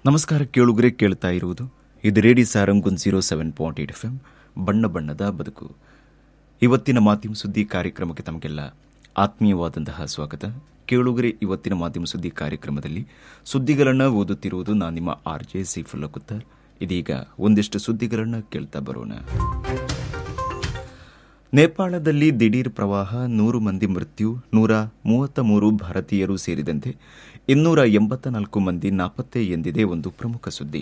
ನಮಸ್ಕಾರ ಕೇಳುಗರೆ ಕೇಳ್ತಾ ಇರುವುದು ಇದು ರೇಡಿ ಸಾರಂಗುನ್ zero seven point eight F M ಬಣ್ಣ ಬಣ್ಣದ ಬದುಕು ಇವತ್ತಿನ ಮಾಧ್ಯಮ ಸುದ್ದಿ ಕಾರ್ಯಕ್ರಮಕ್ಕೆ ತಮಗೆಲ್ಲ ಆತ್ಮೀಯವಾದಂತಹ ಸ್ವಾಗತ ಕೇಳುಗರೆ ಇವತ್ತಿನ ಮಾಧ್ಯಮ ಸುದ್ದಿ ಕಾರ್ಯಕ್ರಮದಲ್ಲಿ ಸುದ್ದಿಗಳನ್ನು ಓದುತ್ತಿರುವುದು ನಾನು ನಿಮ್ಮ ಆರ್ ಜೆ ಸೀಫುಲ್ಲಾ ಕುತ್ತರ್ ಇದೀಗ ಒಂದಿಷ್ಟು ಸುದ್ದಿಗಳನ್ನು ಕೇಳ್ತಾ ಬರೋಣ ನೇಪಾಳದಲ್ಲಿ ದಿಢೀರ್ ಪ್ರವಾಹ ನೂರು ಮಂದಿ ಮೃತ್ಯು ನೂರ ಮೂವತ್ತ ಮೂರು ಭಾರತೀಯರು ಸೇರಿದಂತೆ ಇನ್ನೂರ ಎಂಬತ್ತ ನಾಲ್ಕು ಮಂದಿ ನಾಪತ್ತೆ ಎಂದಿದೆ ಒಂದು ಪ್ರಮುಖ ಸುದ್ದಿ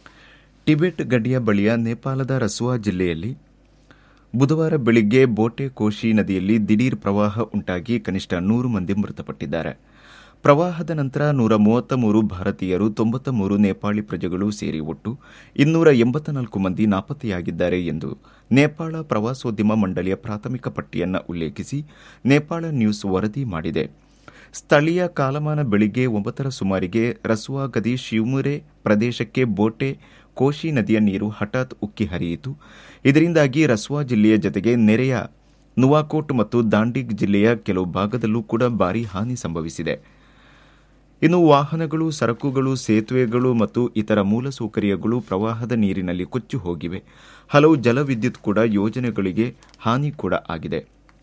ಟಿಬೆಟ್ ಗಡಿಯ ಬಳಿಯ ನೇಪಾಳದ ರಸುವಾ ಜಿಲ್ಲೆಯಲ್ಲಿ ಬುಧವಾರ ಬೆಳಿಗ್ಗೆ ಬೋಟೆ ಕೋಶಿ ನದಿಯಲ್ಲಿ ದಿಢೀರ್ ಪ್ರವಾಹ ಉಂಟಾಗಿ ಕನಿಷ್ಠ ನೂರು ಮಂದಿ ಮೃತಪಟ್ಟಿದ್ದಾರೆ ಪ್ರವಾಹದ ನಂತರ ನೂರ ಮೂವತ್ತ ಮೂರು ಭಾರತೀಯರು ತೊಂಬತ್ತ ಮೂರು ನೇಪಾಳಿ ಪ್ರಜೆಗಳು ಸೇರಿ ಒಟ್ಟು ಇನ್ನೂರ ಎಂಬತ್ತ ನಾಲ್ಕು ಮಂದಿ ನಾಪತ್ತೆಯಾಗಿದ್ದಾರೆ ಎಂದು ನೇಪಾಳ ಪ್ರವಾಸೋದ್ಯಮ ಮಂಡಳಿಯ ಪ್ರಾಥಮಿಕ ಪಟ್ಟಿಯನ್ನು ಉಲ್ಲೇಖಿಸಿ ನೇಪಾಳ ನ್ಯೂಸ್ ವರದಿ ಮಾಡಿದೆ ಸ್ಥಳೀಯ ಕಾಲಮಾನ ಬೆಳಿಗ್ಗೆ ಒಂಬತ್ತರ ಸುಮಾರಿಗೆ ರಸುವಾ ಗದಿ ಶಿವಮುರೆ ಪ್ರದೇಶಕ್ಕೆ ಬೋಟೆ ಕೋಶಿ ನದಿಯ ನೀರು ಹಠಾತ್ ಉಕ್ಕಿ ಹರಿಯಿತು ಇದರಿಂದಾಗಿ ರಸುವಾ ಜಿಲ್ಲೆಯ ಜತೆಗೆ ನೆರೆಯ ನುವಾಕೋಟ್ ಮತ್ತು ದಾಂಡಿಗ್ ಜಿಲ್ಲೆಯ ಕೆಲವು ಭಾಗದಲ್ಲೂ ಕೂಡ ಭಾರೀ ಹಾನಿ ಸಂಭವಿಸಿದೆ ಇನ್ನು ವಾಹನಗಳು ಸರಕುಗಳು ಸೇತುವೆಗಳು ಮತ್ತು ಇತರ ಮೂಲಸೌಕರ್ಯಗಳು ಪ್ರವಾಹದ ನೀರಿನಲ್ಲಿ ಕೊಚ್ಚಿ ಹೋಗಿವೆ ಹಲವು ಜಲವಿದ್ಯುತ್ ಕೂಡ ಯೋಜನೆಗಳಿಗೆ ಹಾನಿ ಕೂಡ ಆಗಿದೆ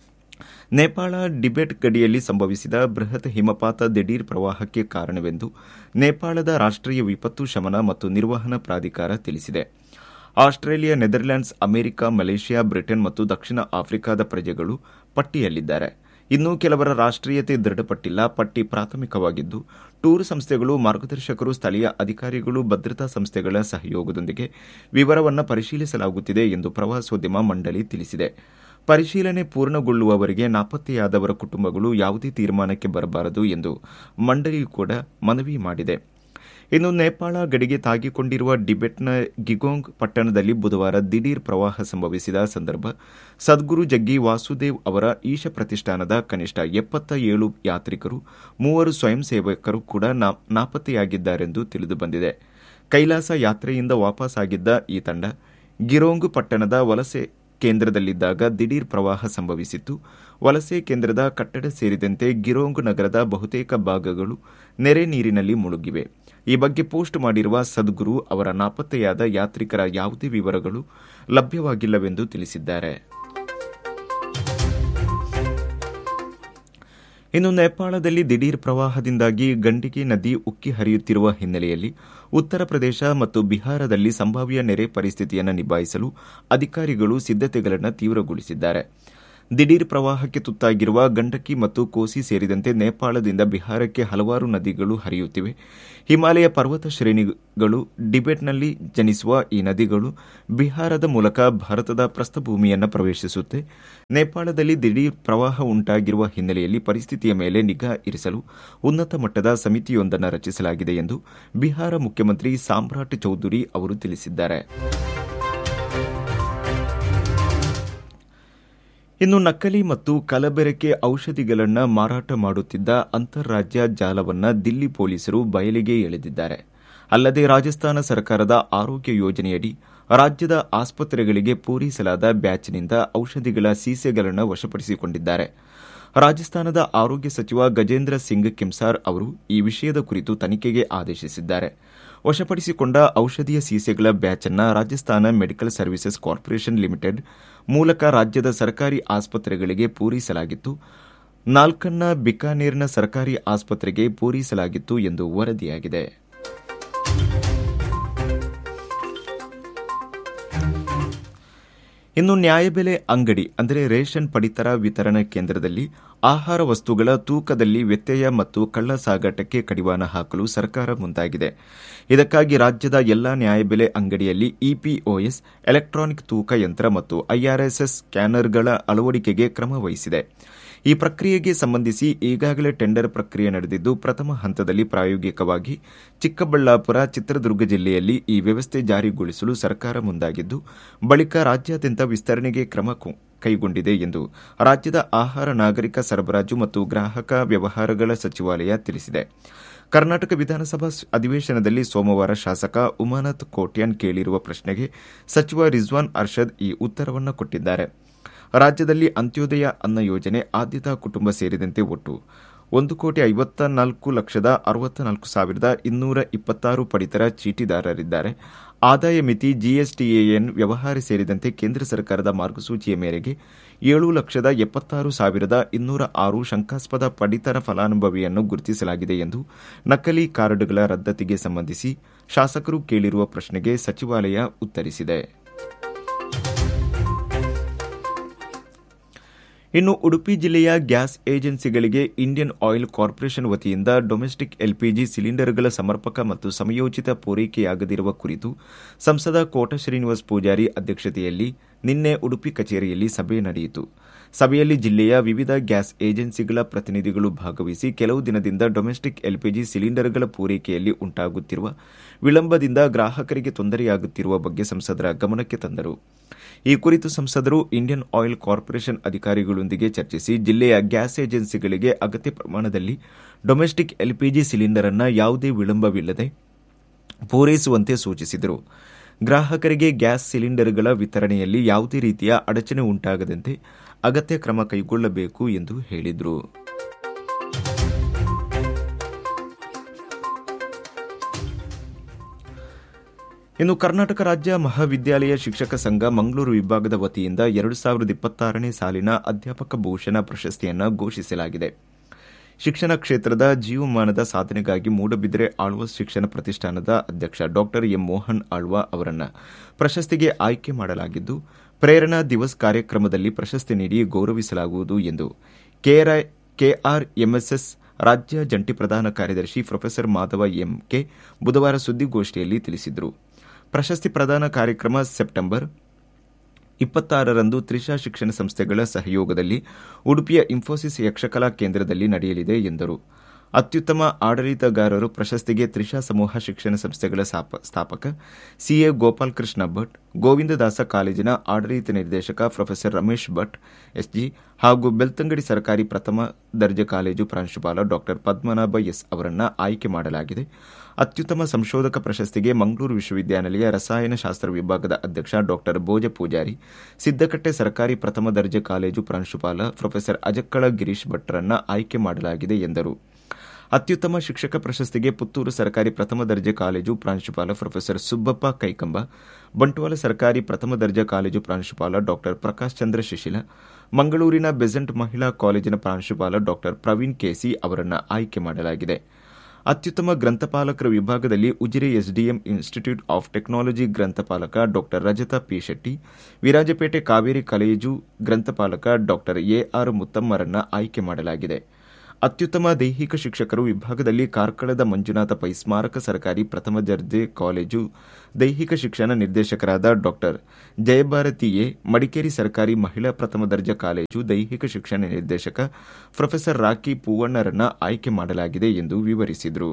ನೇಪಾಳ ಡಿಬೆಟ್ ಗಡಿಯಲ್ಲಿ ಸಂಭವಿಸಿದ ಬೃಹತ್ ಹಿಮಪಾತ ದಿಢೀರ್ ಪ್ರವಾಹಕ್ಕೆ ಕಾರಣವೆಂದು ನೇಪಾಳದ ರಾಷ್ಟೀಯ ವಿಪತ್ತು ಶಮನ ಮತ್ತು ನಿರ್ವಹಣಾ ಪ್ರಾಧಿಕಾರ ತಿಳಿಸಿದೆ Australia Netherlands America Malaysia Britain ಮತ್ತು ದಕ್ಷಿಣ ಆಫ್ರಿಕಾದ ಪ್ರಜೆಗಳು ಪಟ್ಟಿಯಲ್ಲಿದ್ದಾರೆ ಇನ್ನೂ ಕೆಲವರ ರಾಷ್ಟೀಯತೆ ದೃಢಪಟ್ಟಿಲ್ಲ ಪಟ್ಟಿ ಪ್ರಾಥಮಿಕವಾಗಿದ್ದು ಟೂರ್ ಸಂಸ್ಥೆಗಳು ಮಾರ್ಗದರ್ಶಕರು ಸ್ಥಳೀಯ ಅಧಿಕಾರಿಗಳು ಭದ್ರತಾ ಸಂಸ್ಥೆಗಳ ಸಹಯೋಗದೊಂದಿಗೆ ವಿವರವನ್ನು ಪರಿಶೀಲಿಸಲಾಗುತ್ತಿದೆ ಎಂದು ಪ್ರವಾಸೋದ್ಯಮ ಮಂಡಳಿ ತಿಳಿಸಿದೆ ಪರಿಶೀಲನೆ ಪೂರ್ಣಗೊಳ್ಳುವವರೆಗೆ ನಾಪತ್ತೆಯಾದವರ ಕುಟುಂಬಗಳು ಯಾವುದೇ ತೀರ್ಮಾನಕ್ಕೆ ಬರಬಾರದು ಎಂದು ಮಂಡಳಿಯು ಕೂಡ ಮನವಿ ಮಾಡಿದೆ ಇನ್ನು ನೇಪಾಳ ಗಡಿಗೆ ತಾಗಿಕೊಂಡಿರುವ ಡಿಬೆಟ್ನ ಗಿಗೋಂಗ್ ಪಟ್ಟಣದಲ್ಲಿ ಬುಧವಾರ ದಿಢೀರ್ ಪ್ರವಾಹ ಸಂಭವಿಸಿದ ಸಂದರ್ಭ ಸದ್ಗುರು ಜಗ್ಗಿ ವಾಸುದೇವ್ ಅವರ ಈಶ ಪ್ರತಿಷ್ಠಾನದ ಕನಿಷ್ಠ ಎಪ್ಪತ್ತ ಏಳು ಯಾತ್ರಿಕರು ಮೂವರು ಸ್ವಯಂ ಸೇವಕರು ಕೂಡ ನಾಪತ್ತೆಯಾಗಿದ್ದಾರೆಂದು ತಿಳಿದುಬಂದಿದೆ ಕೈಲಾಸ ಯಾತ್ರೆಯಿಂದ ವಾಪಸ್ಸಾಗಿದ್ದ ಈ ತಂಡ ಗಿರೋಂಗ್ ಪಟ್ಟಣದ ವಲಸೆ ಕೇಂದ್ರದಲ್ಲಿದ್ದಾಗ ದಿಢೀರ್ ಪ್ರವಾಹ ಸಂಭವಿಸಿತ್ತು ವಲಸೆ ಕೇಂದ್ರದ ಕಟ್ಟಡ ಸೇರಿದಂತೆ ಗಿರೋಂಗ್ ನಗರದ ಬಹುತೇಕ ಭಾಗಗಳು ನೆರೆ ನೀರಿನಲ್ಲಿ ಮುಳುಗಿವೆ ಈ ಬಗ್ಗೆ ಪೋಸ್ಟ್ ಮಾಡಿರುವ ಸದ್ಗುರು ಅವರ ನಾಪತ್ತೆಯಾದ ಯಾತ್ರಿಕರ ಯಾವುದೇ ವಿವರಗಳು ಲಭ್ಯವಾಗಿಲ್ಲವೆಂದು ತಿಳಿಸಿದ್ದಾರೆ ಇನ್ನು ನೇಪಾಳದಲ್ಲಿ ದಿಢೀರ್ ಪ್ರವಾಹದಿಂದಾಗಿ ಗಂಡಿಗೆ ನದಿ ಉಕ್ಕಿ ಹರಿಯುತ್ತಿರುವ ಹಿನ್ನೆಲೆಯಲ್ಲಿ ಉತ್ತರ ಪ್ರದೇಶ ಮತ್ತು ಬಿಹಾರದಲ್ಲಿ ಸಂಭಾವ್ಯ ನೆರೆ ಪರಿಸ್ಥಿತಿಯನ್ನು ನಿಭಾಯಿಸಲು ಅಧಿಕಾರಿಗಳು ಸಿದ್ದತೆಗಳನ್ನು ತೀವ್ರಗೊಳಿಸಿದ್ದಾರೆ ದಿಢೀರ್ ಪ್ರವಾಹಕ್ಕೆ ತುತ್ತಾಗಿರುವ ಗಂಡಕಿ ಮತ್ತು ಕೋಸಿ ಸೇರಿದಂತೆ ನೇಪಾಳದಿಂದ ಬಿಹಾರಕ್ಕೆ ಹಲವಾರು ನದಿಗಳು ಹರಿಯುತ್ತಿವೆ ಹಿಮಾಲಯ ಪರ್ವತ ಶ್ರೇಣಿಗಳು ಡಿಬೆಟ್ನಲ್ಲಿ ಜನಿಸುವ ಈ ನದಿಗಳು ಬಿಹಾರದ ಮೂಲಕ ಭಾರತದ ಪ್ರಸ್ಥಭೂಮಿಯನ್ನು ಪ್ರವೇಶಿಸುತ್ತೆ ನೇಪಾಳದಲ್ಲಿ ದಿಢೀರ್ ಪ್ರವಾಹ ಉಂಟಾಗಿರುವ ಹಿನ್ನೆಲೆಯಲ್ಲಿ ಪರಿಸ್ಥಿತಿಯ ಮೇಲೆ ನಿಗಾ ಇರಿಸಲು ಉನ್ನತ ಮಟ್ಟದ ಸಮಿತಿಯೊಂದನ್ನು ರಚಿಸಲಾಗಿದೆ ಎಂದು ಬಿಹಾರ ಮುಖ್ಯಮಂತ್ರಿ ಸಾಮ್ರಾಟ್ ಚೌಧುರಿ ಅವರು ತಿಳಿಸಿದ್ದಾರೆ ಇನ್ನು ನಕಲಿ ಮತ್ತು ಕಲಬೆರಕೆ ಔಷಧಿಗಳನ್ನು ಮಾರಾಟ ಮಾಡುತ್ತಿದ್ದ ಅಂತಾರಾಜ್ಯ ಜಾಲವನ್ನು ದಿಲ್ಲಿ ಪೊಲೀಸರು ಬಯಲಿಗೆ ಎಳೆದಿದ್ದಾರೆ ಅಲ್ಲದೆ ರಾಜಸ್ಥಾನ ಸರ್ಕಾರದ ಆರೋಗ್ಯ ಯೋಜನೆಯಡಿ ರಾಜ್ಯದ ಆಸ್ಪತ್ರೆಗಳಿಗೆ ಪೂರೈಸಲಾದ ಬ್ಯಾಚ್ನಿಂದ ಔಷಧಿಗಳ ಸೀಸೆಗಳನ್ನು ವಶಪಡಿಸಿಕೊಂಡಿದ್ದಾರೆ ರಾಜಸ್ಥಾನದ ಆರೋಗ್ಯ ಸಚಿವ ಗಜೇಂದ್ರ ಸಿಂಗ್ ಕಿಮ್ಸಾರ್ ಅವರು ಈ ವಿಷಯದ ಕುರಿತು ತನಿಖೆಗೆ ಆದೇಶಿಸಿದ್ದಾರೆ ವಶಪಡಿಸಿಕೊಂಡ ಔಷಧಿಯ ಸೀಸೆಗಳ ಬ್ಯಾಚ್ ಅನ್ನು Rajasthan medical services corporation limited ಮೂಲಕ ರಾಜ್ಯದ ಸರ್ಕಾರಿ ಆಸ್ಪತ್ರೆಗಳಿಗೆ ಪೂರೈಸಲಾಗಿತ್ತು ನಾಲ್ಕನ್ನ ಬಿಕಾನೇರ್ನ ಸರ್ಕಾರಿ ಆಸ್ಪತ್ರೆಗೆ ಪೂರೈಸಲಾಗಿತ್ತು ಎಂದು ವರದಿಯಾಗಿದೆ ಇನ್ನು ನ್ಯಾಯಬೆಲೆ ಅಂಗಡಿ ಅಂದರೆ ರೇಷನ್ ಪಡಿತರ ವಿತರಣಾ ಕೇಂದ್ರದಲ್ಲಿ ಆಹಾರ ವಸ್ತುಗಳ ತೂಕದಲ್ಲಿ ವ್ಯತ್ಯಯ ಮತ್ತು ಕಳ್ಳ ಸಾಗಾಟಕ್ಕೆ ಕಡಿವಾಣ ಹಾಕಲು ಸರ್ಕಾರ ಮುಂದಾಗಿದೆ ಇದಕ್ಕಾಗಿ ರಾಜ್ಯದ ಎಲ್ಲಾ ನ್ಯಾಯಬೆಲೆ ಅಂಗಡಿಯಲ್ಲಿ ಇಪಿಒಎಸ್ ಎಲೆಕ್ಟ್ರಾನಿಕ್ ತೂಕ ಯಂತ್ರ ಮತ್ತು ಐಆರ್ಎಸ್ಎಸ್ ಸ್ಕ್ಯಾನರ್ಗಳ ಅಳವಡಿಕೆಗೆ ಕ್ರಮ ವಹಿಸಿದೆ ಈ ಪ್ರಕ್ರಿಯೆಗೆ ಸಂಬಂಧಿಸಿ ಈಗಾಗಲೇ ಟೆಂಡರ್ ಪ್ರಕ್ರಿಯೆ ನಡೆದಿದ್ದು ಪ್ರಥಮ ಹಂತದಲ್ಲಿ ಪ್ರಾಯೋಗಿಕವಾಗಿ ಚಿಕ್ಕಬಳ್ಳಾಪುರ ಚಿತ್ರದುರ್ಗ ಜಿಲ್ಲೆಯಲ್ಲಿ ಈ ವ್ಯವಸ್ಥೆ ಜಾರಿಗೊಳಿಸಲು ಸರ್ಕಾರ ಮುಂದಾಗಿದ್ದು ಬಳಿಕ ರಾಜ್ಯಾದ್ಯಂತ ವಿಸ್ತರಣೆಗೆ ಕ್ರಮ ಕೈಗೊಂಡಿದೆ ಎಂದು ರಾಜ್ಯದ ಆಹಾರ ನಾಗರಿಕ ಸರಬರಾಜು ಮತ್ತು ಗ್ರಾಹಕ ವ್ಯವಹಾರಗಳ ಸಚಿವಾಲಯ ತಿಳಿಸಿದೆ ಕರ್ನಾಟಕ ವಿಧಾನಸಭಾ ಅಧಿವೇಶನದಲ್ಲಿ ಸೋಮವಾರ ಶಾಸಕ ಉಮಾನಾಥ್ ಕೋಟ್ಯಾನ್ ಕೇಳಿರುವ ಪ್ರಶ್ನೆಗೆ ಸಚಿವ ರಿಜ್ವಾನ್ ಅರ್ಷದ್ ಈ ಉತ್ತರವನ್ನು ಕೊಟ್ಟಿದ್ದಾರೆ ರಾಜ್ಯದಲ್ಲಿ ಅಂತ್ಯೋದಯ ಅನ್ನ ಯೋಜನೆ ಆದ್ಯತಾ ಕುಟುಂಬ ಸೇರಿದಂತೆ ಒಟ್ಟು ಒಂದು ಕೋಟಿ ಐವತ್ತ ನಾಲ್ಕು ಲಕ್ಷದ ಅರವತ್ತ ನಾಲ್ಕು ಸಾವಿರದ ಇನ್ನೂರ ಇಪ್ಪತ್ತಾರು ಪಡಿತರ ಚೀಟಿದಾರರಿದ್ದಾರೆ ಆದಾಯ ಮಿತಿ ಜಿಎಸ್ಟಿಎಎನ್ ವ್ಯವಹಾರ ಸೇರಿದಂತೆ ಕೇಂದ್ರ ಸರ್ಕಾರದ ಮಾರ್ಗಸೂಚಿಯ ಮೇರೆಗೆ ಏಳು ಲಕ್ಷದ ಎಪ್ಪತ್ತಾರು ಸಾವಿರದ ಇನ್ನೂರ ಆರು ಶಂಕಾಸ್ಪದ ಪಡಿತರ ಫಲಾನುಭವಿಯನ್ನು ಗುರುತಿಸಲಾಗಿದೆ ಎಂದು ನಕಲಿ ಕಾರ್ಡ್ಗಳ ರದ್ದತಿಗೆ ಸಂಬಂಧಿಸಿ ಶಾಸಕರು ಕೇಳಿರುವ ಪ್ರಶ್ನೆಗೆ ಸಚಿವಾಲಯ ಉತ್ತರಿಸಿದೆ ಇನ್ನು ಉಡುಪಿ ಜಿಲ್ಲೆಯ ಗ್ಯಾಸ್ ಏಜೆನ್ಸಿಗಳಿಗೆ ಇಂಡಿಯನ್ ಆಯಿಲ್ ಕಾರ್ಪೊರೇಷನ್ ವತಿಯಿಂದ ಡೊಮೆಸ್ಟಿಕ್ ಎಲ್ಪಿಜಿ ಸಿಲಿಂಡರ್ಗಳ ಸಮರ್ಪಕ ಮತ್ತು ಸಮಯೋಚಿತ ಪೂರೈಕೆಯಾಗದಿರುವ ಕುರಿತು ಸಂಸದ ಕೋಟ ಶ್ರೀನಿವಾಸ್ ಪೂಜಾರಿ ಅಧ್ಯಕ್ಷತೆಯಲ್ಲಿ ನಿನ್ನೆ ಉಡುಪಿ ಕಚೇರಿಯಲ್ಲಿ ಸಭೆ ನಡೆಯಿತು ಸಭೆಯಲ್ಲಿ ಜಿಲ್ಲೆಯ ವಿವಿಧ ಗ್ಯಾಸ್ ಏಜೆನ್ಸಿಗಳ ಪ್ರತಿನಿಧಿಗಳು ಭಾಗವಹಿಸಿ ಕೆಲವು ದಿನದಿಂದ ಡೊಮೆಸ್ಟಿಕ್ ಎಲ್ಪಿಜಿ ಸಿಲಿಂಡರ್ಗಳ ಪೂರೈಕೆಯಲ್ಲಿ ಉಂಟಾಗುತ್ತಿರುವ ವಿಳಂಬದಿಂದ ಗ್ರಾಹಕರಿಗೆ ತೊಂದರೆಯಾಗುತ್ತಿರುವ ಬಗ್ಗೆ ಸಂಸದರ ಗಮನಕ್ಕೆ ತಂದರು ಈ ಕುರಿತು ಸಂಸದರು ಇಂಡಿಯನ್ ಆಯಿಲ್ ಕಾರ್ಪೊರೇಷನ್ ಅಧಿಕಾರಿಗಳೊಂದಿಗೆ ಚರ್ಚಿಸಿ ಜಿಲ್ಲೆಯ ಗ್ಯಾಸ್ ಏಜೆನ್ಸಿಗಳಿಗೆ ಅಗತ್ಯ ಪ್ರಮಾಣದಲ್ಲಿ ಡೊಮೆಸ್ಟಿಕ್ ಎಲ್ಪಿಜಿ ಸಿಲಿಂಡರ್ ಅನ್ನು ಯಾವುದೇ ವಿಳಂಬವಿಲ್ಲದೆ ಪೂರೈಸುವಂತೆ ಸೂಚಿಸಿದರು ಗ್ರಾಹಕರಿಗೆ ಗ್ಯಾಸ್ ಸಿಲಿಂಡರ್ಗಳ ವಿತರಣೆಯಲ್ಲಿ ಯಾವುದೇ ರೀತಿಯ ಅಡಚಣೆ ಉಂಟಾಗದಂತೆ ಅಗತ್ಯ ಕ್ರಮ ಕೈಗೊಳ್ಳಬೇಕು ಎಂದು ಹೇಳಿದರು ಇನ್ನು ಕರ್ನಾಟಕ ರಾಜ್ಯ ಮಹಾವಿದ್ಯಾಲಯ ಶಿಕ್ಷಕ ಸಂಘ ಮಂಗಳೂರು ವಿಭಾಗದ ವತಿಯಿಂದ ಎರಡು ಸಾವಿರದ ಇಪ್ಪತ್ತಾರನೇ ಸಾಲಿನ ಅಧ್ಯಾಪಕ ಭೂಷಣ ಪ್ರಶಸ್ತಿಯನ್ನು ಘೋಷಿಸಲಾಗಿದೆ ಶಿಕ್ಷಣ ಕ್ಷೇತ್ರದ ಜೀವಮಾನದ ಸಾಧನೆಗಾಗಿ ಮೂಡಬಿದರೆ ಆಳ್ವ ಶಿಕ್ಷಣ ಪ್ರತಿಷ್ಠಾನದ ಅಧ್ಯಕ್ಷ ಡಾಕ್ಟರ್ ಎಂ ಮೋಹನ್ ಆಳ್ವ ಅವರನ್ನು ಪ್ರಶಸ್ತಿಗೆ ಆಯ್ಕೆ ಮಾಡಲಾಗಿದ್ದು ಪ್ರೇರಣಾ ದಿವಸ್ ಕಾರ್ಯಕ್ರಮದಲ್ಲಿ ಪ್ರಶಸ್ತಿ ನೀಡಿ ಗೌರವಿಸಲಾಗುವುದು ಎಂದು ಕೆಆರ್ಎಂಎಸ್ಎಸ್ ರಾಜ್ಯ ಜಂಟಿ ಪ್ರಧಾನ ಕಾರ್ಯದರ್ಶಿ ಪ್ರೊಫೆಸರ್ ಮಾಧವ ಎಂಕೆ ಬುಧವಾರ ಸುದ್ದಿಗೋಷ್ಠಿಯಲ್ಲಿ ತಿಳಿಸಿದರು ಪ್ರಶಸ್ತಿ ಪ್ರದಾನ ಕಾರ್ಯಕ್ರಮ ಸೆಪ್ಟೆಂಬರ್ ಇಪ್ಪತ್ತಾರರಂದು ತ್ರಿಷಾ ಶಿಕ್ಷಣ ಸಂಸ್ಥೆಗಳ ಸಹಯೋಗದಲ್ಲಿ ಉಡುಪಿಯ ಇನ್ಫೋಸಿಸ್ ಯಕ್ಷಕಲಾ ಕೇಂದ್ರದಲ್ಲಿ ನಡೆಯಲಿದೆ ಎಂದರು ಅತ್ಯುತ್ತಮ ಆಡಳಿತಗಾರರು ಪ್ರಶಸ್ತಿಗೆ ತ್ರಿಷಾ ಸಮೂಹ ಶಿಕ್ಷಣ ಸಂಸ್ಥೆಗಳ ಸ್ಥಾಪಕ ಸಿಎ ಗೋಪಾಲ್ ಕೃಷ್ಣ ಭಟ್ ಗೋವಿಂದದಾಸ ಕಾಲೇಜಿನ ಆಡಳಿತ ನಿರ್ದೇಶಕ ಪ್ರೊಫೆಸರ್ ರಮೇಶ್ ಭಟ್ ಎಸ್ಜಿ ಹಾಗೂ ಬೆಳ್ತಂಗಡಿ ಸರ್ಕಾರಿ ಪ್ರಥಮ ದರ್ಜೆ ಕಾಲೇಜು ಪ್ರಾಂಶುಪಾಲ ಡಾ ಪದ್ಮನಾಭ ಎಸ್ ಅವರನ್ನು ಆಯ್ಕೆ ಮಾಡಲಾಗಿದೆ ಅತ್ಯುತ್ತಮ ಸಂಶೋಧಕ ಪ್ರಶಸ್ತಿಗೆ ಮಂಗಳೂರು ವಿಶ್ವವಿದ್ಯಾನಿಲಯ ರಸಾಯನಶಾಸ್ತ್ರ ವಿಭಾಗದ ಅಧ್ಯಕ್ಷ ಡಾ ಭೋಜ ಪೂಜಾರಿ ಸಿದ್ದಕಟ್ಟೆ ಸರ್ಕಾರಿ ಪ್ರಥಮ ದರ್ಜೆ ಕಾಲೇಜು ಪ್ರಾಂಶುಪಾಲ ಪ್ರೊಫೆಸರ್ ಅಜಕ್ಕಳ ಗಿರೀಶ್ ಭಟ್ರನ್ನ ಆಯ್ಕೆ ಮಾಡಲಾಗಿದೆ ಎಂದರು ಅತ್ಯುತ್ತಮ ಶಿಕ್ಷಕ ಪ್ರಶಸ್ತಿಗೆ ಪುತ್ತೂರು ಸರ್ಕಾರಿ ಪ್ರಥಮ ದರ್ಜೆ ಕಾಲೇಜು ಪ್ರಾಂಶುಪಾಲ ಪ್ರೊಫೆಸರ್ ಸುಬ್ಬಪ್ಪ ಕೈಕಂಬ ಬಂಟ್ವಾಳ ಸರ್ಕಾರಿ ಪ್ರಥಮ ದರ್ಜೆ ಕಾಲೇಜು ಪ್ರಾಂಶುಪಾಲ ಡಾ ಪ್ರಕಾಶ್ ಚಂದ್ರ ಶಿಶಿಲ ಮಂಗಳೂರಿನ ಬೆಸೆಂಟ್ ಮಹಿಳಾ ಕಾಲೇಜಿನ ಪ್ರಾಂಶುಪಾಲ ಡಾ ಪ್ರವೀಣ್ ಕೆಸಿ ಅವರನ್ನು ಆಯ್ಕೆ ಮಾಡಲಾಗಿದೆ ಅತ್ಯುತ್ತಮ ಗ್ರಂಥಪಾಲಕರ ವಿಭಾಗದಲ್ಲಿ Ujire SDM institute of technology ಗ್ರಂಥಪಾಲಕ Dr Rajatha P Shetty Virajpet Kaveri college ಗ್ರಂಥಪಾಲಕ ಡಾ ಎಆರ್ ಮುತ್ತಮ್ಮರನ್ನ ಆಯ್ಕೆ ಮಾಡಲಾಗಿದೆ ಅತ್ಯುತ್ತಮ ದೈಹಿಕ ಶಿಕ್ಷಕರು ವಿಭಾಗದಲ್ಲಿ ಕಾರ್ಕಳದ ಮಂಜುನಾಥ ಪೈ ಸ್ಮಾರಕ ಸರ್ಕಾರಿ ಪ್ರಥಮ ದರ್ಜೆ ಕಾಲೇಜು ದೈಹಿಕ ಶಿಕ್ಷಣ ನಿರ್ದೇಶಕರಾದ ಡಾ ಜಯಭಾರತಿ ಎ ಮಡಿಕೇರಿ ಸರ್ಕಾರಿ ಮಹಿಳಾ ಪ್ರಥಮ ದರ್ಜೆ ಕಾಲೇಜು ದೈಹಿಕ ಶಿಕ್ಷಣ ನಿರ್ದೇಶಕ ಪ್ರೊಫೆಸರ್ ರಾಕಿ ಪೂವಣ್ಣರನ್ನ ಆಯ್ಕೆ ಮಾಡಲಾಗಿದೆ ಎಂದು ವಿವರಿಸಿದರು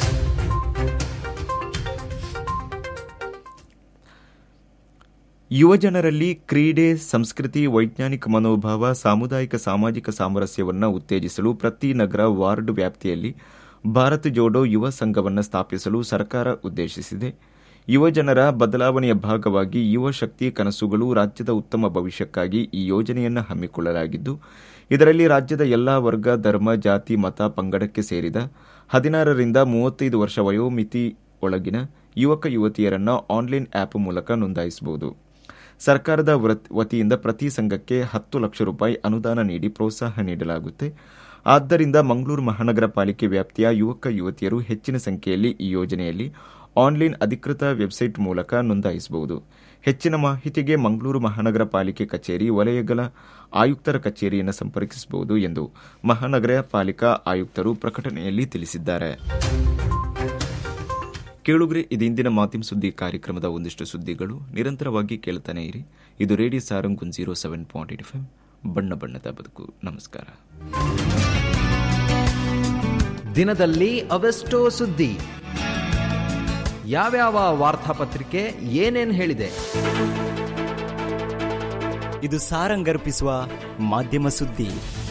ಯುವಜನರಲ್ಲಿ ಕ್ರೀಡೆ ಸಂಸ್ಕೃತಿ ವೈಜ್ಞಾನಿಕ ಮನೋಭಾವ ಸಾಮುದಾಯಿಕ ಸಾಮಾಜಿಕ ಸಾಮರಸ್ಯವನ್ನು ಉತ್ತೇಜಿಸಲು ಪ್ರತಿ ನಗರ ವಾರ್ಡ್ ವ್ಯಾಪ್ತಿಯಲ್ಲಿ ಭಾರತ್ ಜೋಡೋ ಯುವ ಸಂಘವನ್ನು ಸ್ಥಾಪಿಸಲು ಸರ್ಕಾರ ಉದ್ದೇಶಿಸಿದೆ ಯುವಜನರ ಬದಲಾವಣೆಯ ಭಾಗವಾಗಿ ಯುವ ಶಕ್ತಿ ಕನಸುಗಳು ರಾಜ್ಯದ ಉತ್ತಮ ಭವಿಷ್ಯಕ್ಕಾಗಿ ಈ ಯೋಜನೆಯನ್ನು ಹಮ್ಮಿಕೊಳ್ಳಲಾಗಿದ್ದು ಇದರಲ್ಲಿ ರಾಜ್ಯದ ಎಲ್ಲಾ ವರ್ಗ ಧರ್ಮ ಜಾತಿ ಮತ ಪಂಗಡಕ್ಕೆ ಸೇರಿದ ಹದಿನಾರರಿಂದ ಮೂವತ್ತೈದು ವರ್ಷ ವಯೋಮಿತಿ ಒಳಗಿನ ಯುವಕ ಯುವತಿಯರನ್ನ ಆನ್ಲೈನ್ ಆಪ್ ಮೂಲಕ ನೋಂದಾಯಿಸಬಹುದು ಸರ್ಕಾರದ ವತಿಯಿಂದ ಪ್ರತಿ ಸಂಘಕ್ಕೆ ಹತ್ತು ಲಕ್ಷ ರೂಪಾಯಿ ಅನುದಾನ ನೀಡಿ ಪ್ರೋತ್ಸಾಹ ನೀಡಲಾಗುತ್ತೆ ಆದ್ದರಿಂದ ಮಂಗಳೂರು ಮಹಾನಗರ ಪಾಲಿಕೆ ವ್ಯಾಪ್ತಿಯ ಯುವಕ ಯುವತಿಯರು ಹೆಚ್ಚಿನ ಸಂಖ್ಯೆಯಲ್ಲಿ ಈ ಯೋಜನೆಯಲ್ಲಿ ಆನ್ಲೈನ್ ಅಧಿಕೃತ ವೆಬ್ಸೈಟ್ ಮೂಲಕ ನೋಂದಾಯಿಸಬಹುದು ಹೆಚ್ಚಿನ ಮಾಹಿತಿಗೆ ಮಂಗಳೂರು ಮಹಾನಗರ ಪಾಲಿಕೆ ಕಚೇರಿ ವಲಯಗಳ ಆಯುಕ್ತರ ಕಚೇರಿಯನ್ನು ಸಂಪರ್ಕಿಸಬಹುದು ಎಂದು ಮಹಾನಗರ ಪಾಲಿಕಾ ಆಯುಕ್ತರು ಪ್ರಕಟಣೆಯಲ್ಲಿ ತಿಳಿಸಿದ್ದಾರೆ ಕೇಳುಗ್ರೆ ಇದಿಂದಿನ ಮಾಧ್ಯಮ ಸುದ್ದಿ ಕಾರ್ಯಕ್ರಮದ ಒಂದಿಷ್ಟು ಸುದ್ದಿಗಳು ನಿರಂತರವಾಗಿ ಕೇಳ್ತಾನೆ ಇರಿ ಇದು radio Sarang one zero seven point eight F ಬಣ್ಣ ಬಣ್ಣದ ಬದುಕು ನಮಸ್ಕಾರ ದಿನದಲ್ಲಿ ಅವೆಷ್ಟೋ ಸುದ್ದಿ ಯಾವ್ಯಾವ ವಾರ್ತಾಪತ್ರಿಕೆ ಏನೇನ್ ಹೇಳಿದೆ ಇದು ಸಾರಂಗರ್ಪಿಸುವ ಮಾಧ್ಯಮ ಸುದ್ದಿ